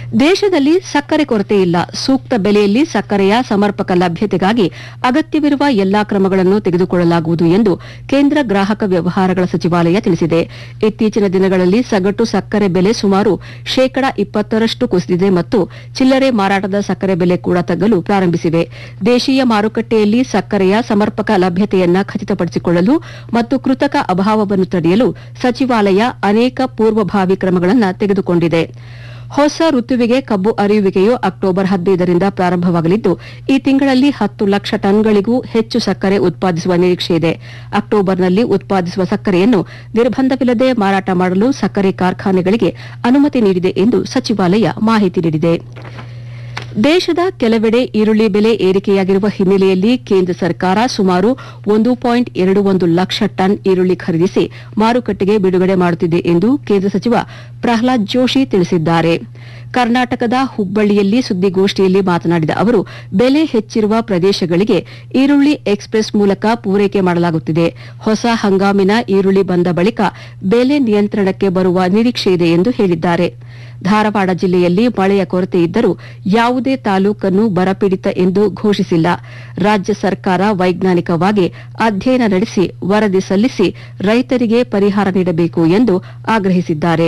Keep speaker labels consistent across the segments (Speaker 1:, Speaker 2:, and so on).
Speaker 1: ದೇಶದಲ್ಲಿ ಸಕ್ಕರೆ ಕೊರತೆ ಇಲ್ಲ ಸೂಕ್ತ ಬೆಲೆಯಲ್ಲಿ ಸಕ್ಕರೆಯ ಸಮರ್ಪಕ ಲಭ್ಯತೆಗಾಗಿ ಅಗತ್ಯವಿರುವ ಎಲ್ಲಾ ಕ್ರಮಗಳನ್ನು ತೆಗೆದುಕೊಳ್ಳಲಾಗುವುದು ಎಂದು ಕೇಂದ್ರ ಗ್ರಾಹಕ ವ್ಯವಹಾರಗಳ ಸಚಿವಾಲಯ ತಿಳಿಸಿದೆ ಇತ್ತೀಚಿನ ದಿನಗಳಲ್ಲಿ ಸಗಟು ಸಕ್ಕರೆ ಬೆಲೆ ಸುಮಾರು ಶೇಕಡಾ ಇಪ್ಪತ್ತರಷ್ಟು ಕುಸಿದಿದೆ ಮತ್ತು ಚಿಲ್ಲರೆ ಮಾರಾಟದ ಸಕ್ಕರೆ ಬೆಲೆ ಕೂಡ ತಗ್ಗಲು ಪ್ರಾರಂಭಿಸಿವೆ ದೇಶೀಯ ಮಾರುಕಟ್ಟೆಯಲ್ಲಿ ಸಕ್ಕರೆಯ ಸಮರ್ಪಕ ಲಭ್ಯತೆಯನ್ನ ಖಚಿತಪಡಿಸಿಕೊಳ್ಳಲು ಮತ್ತು ಕೃತಕ ಅಭಾವವನ್ನು ತಡೆಯಲು ಸಚಿವಾಲಯ ಅನೇಕ ಪೂರ್ವಭಾವಿ ಕ್ರಮಗಳನ್ನು ತೆಗೆದುಕೊಂಡಿದೆ ಹೊಸ ಋತುವಿಗೆ ಕಬ್ಬು ಅರಿಯುವಿಕೆಯು ಅಕ್ಟೋಬರ್ ಹದಿನೈದರಿಂದ ಪ್ರಾರಂಭವಾಗಲಿದ್ದು ಈ ತಿಂಗಳಲ್ಲಿ ಹತ್ತು ಲಕ್ಷ ಟನ್ಗಳಿಗೂ ಹೆಚ್ಚು ಸಕ್ಕರೆ ಉತ್ಪಾದಿಸುವ ನಿರೀಕ್ಷೆಯಿದೆ ಅಕ್ಟೋಬರ್ನಲ್ಲಿ ಉತ್ಪಾದಿಸುವ ಸಕ್ಕರೆಯನ್ನು ನಿರ್ಬಂಧವಿಲ್ಲದೆ ಮಾರಾಟ ಮಾಡಲು ಸಕ್ಕರೆ ಕಾರ್ಖಾನೆಗಳಿಗೆ ಅನುಮತಿ ನೀಡಿದೆ ಎಂದು ಸಚಿವಾಲಯ ಮಾಹಿತಿ ನೀಡಿದೆ ದೇಶದ ಕೆಲವೆಡೆ ಈರುಳ್ಳಿ ಬೆಲೆ ಏರಿಕೆಯಾಗಿರುವ ಹಿನ್ನೆಲೆಯಲ್ಲಿ ಕೇಂದ್ರ ಸರ್ಕಾರ ಸುಮಾರು ಒಂದು ಪಾಯಿಂಟ್ ಎರಡು ಒಂದು ಲಕ್ಷ ಟನ್ ಈರುಳ್ಳಿ ಖರೀದಿಸಿ ಮಾರುಕಟ್ಟೆಗೆ ಬಿಡುಗಡೆ ಮಾಡುತ್ತಿದೆ ಎಂದು ಕೇಂದ್ರ ಸಚಿವ ಪ್ರಹ್ಲಾದ್ ಜೋಶಿ ತಿಳಿಸಿದ್ದಾರೆ ಕರ್ನಾಟಕದ ಹುಬ್ಬಳ್ಳಿಯಲ್ಲಿ ಸುದ್ದಿಗೋಷ್ಠಿಯಲ್ಲಿ ಮಾತನಾಡಿದ ಅವರು ಬೆಲೆ ಹೆಚ್ಚಿರುವ ಪ್ರದೇಶಗಳಿಗೆ ಈರುಳ್ಳಿ ಎಕ್ಸ್ಪ್ರೆಸ್ ಮೂಲಕ ಪೂರೈಕೆ ಮಾಡಲಾಗುತ್ತಿದೆ ಹೊಸ ಹಂಗಾಮಿನ ಈರುಳ್ಳಿ ಬಂದ ಬಳಿಕ ಬೆಲೆ ನಿಯಂತ್ರಣಕ್ಕೆ ಬರುವ ನಿರೀಕ್ಷೆಯಿದೆ ಎಂದು ಹೇಳಿದ್ದಾರೆ ಧಾರವಾಡ ಜಿಲ್ಲೆಯಲ್ಲಿ ಮಳೆಯ ಕೊರತೆ ಇದ್ದರೂ ಯಾವುದೇ ತಾಲೂಕನ್ನು ಬರಪೀಡಿತ ಎಂದು ಘೋಷಿಸಿಲ್ಲ ರಾಜ್ಯ ಸರ್ಕಾರ ವೈಜ್ಞಾನಿಕವಾಗಿ ಅಧ್ಯಯನ ನಡೆಸಿ ವರದಿ ಸಲ್ಲಿಸಿ ರೈತರಿಗೆ ಪರಿಹಾರ ನೀಡಬೇಕು ಎಂದು ಆಗ್ರಹಿಸಿದ್ದಾರೆ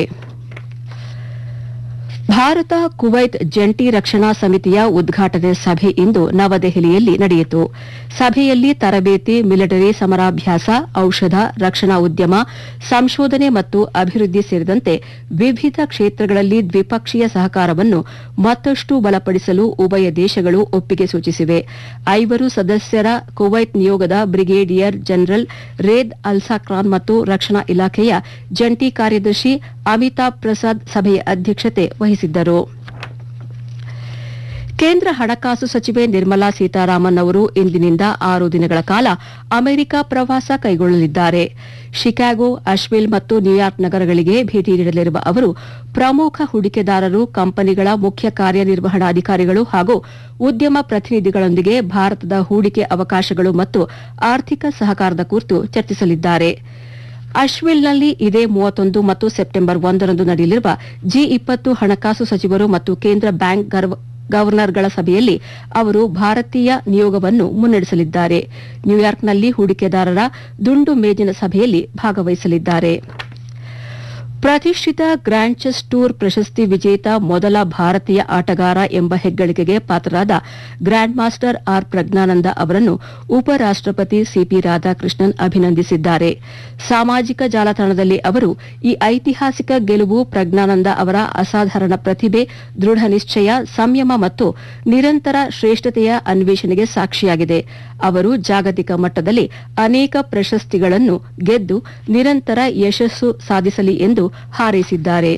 Speaker 1: ಭಾರತ ಕುವೈತ್ ಜಂಟಿ ರಕ್ಷಣಾ ಸಮಿತಿಯ ಉದ್ಘಾಟನೆ ಸಭೆ ಇಂದು ನವದೆಹಲಿಯಲ್ಲಿ ನಡೆಯಿತು ಸಭೆಯಲ್ಲಿ ತರಬೇತಿ ಮಿಲಿಟರಿ ಸಮರಾಭ್ಯಾಸ ಔಷಧ ರಕ್ಷಣಾ ಉದ್ಯಮ ಸಂಶೋಧನೆ ಮತ್ತು ಅಭಿವೃದ್ಧಿ ಸೇರಿದಂತೆ ವಿವಿಧ ಕ್ಷೇತ್ರಗಳಲ್ಲಿ ದ್ವಿಪಕ್ಷೀಯ ಸಹಕಾರವನ್ನು ಮತ್ತಷ್ಟು ಬಲಪಡಿಸಲು ಉಭಯ ದೇಶಗಳು ಒಪ್ಪಿಗೆ ಸೂಚಿಸಿವೆ ಐವರು ಸದಸ್ಯರ ಕುವೈತ್ ನಿಯೋಗದ ಬ್ರಿಗೇಡಿಯರ್ ಜನರಲ್ ರೇದ್ ಅಲ್ಸಾಕ್ರಾನ್ ಮತ್ತು ರಕ್ಷಣಾ ಇಲಾಖೆಯ ಜಂಟಿ ಕಾರ್ಯದರ್ಶಿ ಅಮಿತಾಬ್ ಪ್ರಸಾದ್ ಸಭೆಯ ಅಧ್ಯಕ್ಷತೆ ವಹಿಸಿದ್ದರು ಕೇಂದ್ರ ಹಣಕಾಸು ಸಚಿವೆ ನಿರ್ಮಲಾ ಸೀತಾರಾಮನ್ ಅವರು ಇಂದಿನಿಂದ ಆರು ದಿನಗಳ ಕಾಲ ಅಮೆರಿಕ ಪ್ರವಾಸ ಕೈಗೊಳ್ಳಲಿದ್ದಾರೆ ಶಿಕಾಗೋ ಅಶ್ವಿಲ್ ಮತ್ತು ನ್ಯೂಯಾರ್ಕ್ ನಗರಗಳಿಗೆ ಭೇಟಿ ನೀಡಲಿರುವ ಅವರು ಪ್ರಮುಖ ಹೂಡಿಕೆದಾರರು ಕಂಪನಿಗಳ ಮುಖ್ಯ ಕಾರ್ಯನಿರ್ವಹಣಾಧಿಕಾರಿಗಳು ಹಾಗೂ ಉದ್ಯಮ ಪ್ರತಿನಿಧಿಗಳೊಂದಿಗೆ ಭಾರತದ ಹೂಡಿಕೆ ಅವಕಾಶಗಳು ಮತ್ತು ಆರ್ಥಿಕ ಸಹಕಾರದ ಕುರಿತು ಚರ್ಚಿಸಲಿದ್ದಾರೆ ಅಶ್ವಿಲ್ನಲ್ಲಿ ಇದೇ ಮೂವತ್ತೊಂದು ಮತ್ತು ಸೆಪ್ಟೆಂಬರ್ ಒಂದರಂದು ನಡೆಯಲಿರುವ ಜಿ ಇಪ್ಪತ್ತು ಹಣಕಾಸು ಸಚಿವರು ಮತ್ತು ಕೇಂದ್ರ ಬ್ಯಾಂಕ್ ಗರ್ವ- ಗವರ್ನರ್ಗಳ ಸಭೆಯಲ್ಲಿ ಅವರು ಭಾರತೀಯ ನಿಯೋಗವನ್ನು ಮುನ್ನಡೆಸಲಿದ್ದಾರೆ ನ್ಯೂಯಾರ್ಕ್ನಲ್ಲಿ ಹೂಡಿಕೆದಾರರ ದುಂಡು ಮೇಜಿನ ಸಭೆಯಲ್ಲಿ ಭಾಗವಹಿಸಲಿದ್ದಾರೆ ಪ್ರತಿಷ್ಠಿತ ಗ್ರ್ಯಾಂಡ್ ಚೆಸ್ ಟೂರ್ ಪ್ರಶಸ್ತಿ ವಿಜೇತ ಮೊದಲ ಭಾರತೀಯ ಆಟಗಾರ ಎಂಬ ಹೆಗ್ಗಳಿಕೆಗೆ ಪಾತ್ರರಾದ ಗ್ರ್ಯಾಂಡ್ ಮಾಸ್ಟರ್ ಆರ್ ಪ್ರಜ್ಞಾನಂದ ಅವರನ್ನು ಉಪರಾಷ್ಟಪತಿ ಸಿಪಿ ರಾಧಾಕೃಷ್ಣನ್ ಅಭಿನಂದಿಸಿದ್ದಾರೆ ಸಾಮಾಜಿಕ ಜಾಲತಾಣದಲ್ಲಿ ಅವರು ಈ ಐತಿಹಾಸಿಕ ಗೆಲುವು ಪ್ರಜ್ಞಾನಂದ ಅವರ ಅಸಾಧಾರಣ ಪ್ರತಿಭೆ ದೃಢ ನಿಶ್ಚಯ ಸಂಯಮ ಮತ್ತು ನಿರಂತರ ಶ್ರೇಷ್ಠತೆಯ ಅನ್ವೇಷಣೆಗೆ ಸಾಕ್ಷಿಯಾಗಿದೆ ಅವರು ಜಾಗತಿಕ ಮಟ್ಟದಲ್ಲಿ ಅನೇಕ ಪ್ರಶಸ್ತಿಗಳನ್ನು ಗೆದ್ದು ನಿರಂತರ ಯಶಸ್ಸು ಸಾಧಿಸಲಿ ಎಂದು ಹಾರೈಸಿದ್ದಾರೆ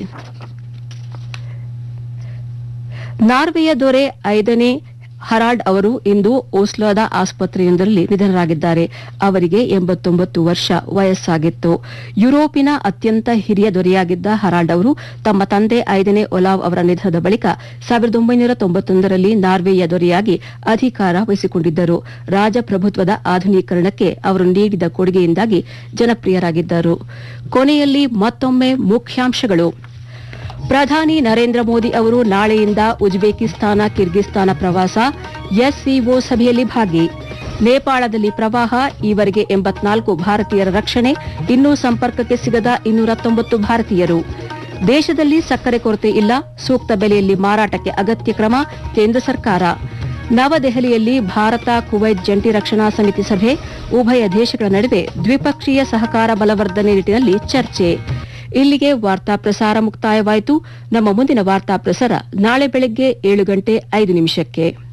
Speaker 1: ನಾರ್ವೆಯ ದೊರೆ ಐದನೇ ಹರಾಲ್ಡ್ ಅವರು ಇಂದು ಓಸ್ಲೋದ ಆಸ್ಪತ್ರೆಯೊಂದರಲ್ಲಿ ನಿಧನರಾಗಿದ್ದಾರೆ ಅವರಿಗೆ ಎಂಬತ್ತೊಂಬತ್ತು ವರ್ಷ ವಯಸ್ಸಾಗಿತ್ತು ಯುರೋಪಿನ ಅತ್ಯಂತ ಹಿರಿಯ ದೊರೆಯಾಗಿದ್ದ ಹರಾಲ್ಡ್ ಅವರು ತಮ್ಮ ತಂದೆ ಐದನೇ ಒಲಾವ್ ಅವರ ನಿಧನದ ಬಳಿಕ ಸಾವಿರದ ಒಂಬೈನೂರ ತೊಂಬತ್ತೊಂದರಲ್ಲಿ ನಾರ್ವೆಯ ದೊರೆಯಾಗಿ ಅಧಿಕಾರ ವಹಿಸಿಕೊಂಡಿದ್ದರು ರಾಜಪ್ರಭುತ್ವದ ಆಧುನೀಕರಣಕ್ಕೆ ಅವರು ನೀಡಿದ ಕೊಡುಗೆಯಿಂದಾಗಿ ಜನಪ್ರಿಯರಾಗಿದ್ದರು ಕೊನೆಯಲ್ಲಿ ಮತ್ತೊಮ್ಮೆ ಮುಖ್ಯಾಂಶಗಳು ಪ್ರಧಾನಿ ನರೇಂದ್ರ ಮೋದಿ ಅವರು ನಾಳೆಯಿಂದ ಉಜ್ಬೇಕಿಸ್ತಾನ ಕಿರ್ಗಿಸ್ತಾನ ಪ್ರವಾಸ ಎಸ್ಸಿಒ ಸಭೆಯಲ್ಲಿ ಭಾಗಿ ನೇಪಾಳದಲ್ಲಿ ಪ್ರವಾಹ ಈವರೆಗೆ ಎಂಬತ್ನಾಲ್ಕು ಭಾರತೀಯರ ರಕ್ಷಣೆ ಇನ್ನೂ ಸಂಪರ್ಕಕ್ಕೆ ಸಿಗದ ಇನ್ನೂರ ತೊಂಬತ್ತು ಭಾರತೀಯರು ದೇಶದಲ್ಲಿ ಸಕ್ಕರೆ ಕೊರತೆ ಇಲ್ಲ ಸೂಕ್ತ ಬೆಲೆಯಲ್ಲಿ ಮಾರಾಟಕ್ಕೆ ಅಗತ್ಯ ಕ್ರಮ ಕೇಂದ್ರ ಸರ್ಕಾರ ನವದೆಹಲಿಯಲ್ಲಿ ಭಾರತ ಕುವೈತ್ ಜಂಟಿ ರಕ್ಷಣಾ ಸಮಿತಿ ಸಭೆ ಉಭಯ ದೇಶಗಳ ನಡುವೆ ದ್ವಿಪಕ್ಷೀಯ ಸಹಕಾರ ಬಲವರ್ಧನೆ ನಿಟ್ಟಿನಲ್ಲಿ ಚರ್ಚೆ ಇಲ್ಲಿಗೆ ವಾರ್ತಾ ಪ್ರಸಾರ ಮುಕ್ತಾಯವಾಯಿತು ನಮ್ಮ ಮುಂದಿನ ವಾರ್ತಾ ಪ್ರಸಾರ ನಾಳೆ ಬೆಳಗ್ಗೆ ಏಳು ಗಂಟೆ ಐದು ನಿಮಿಷಕ್ಕೆ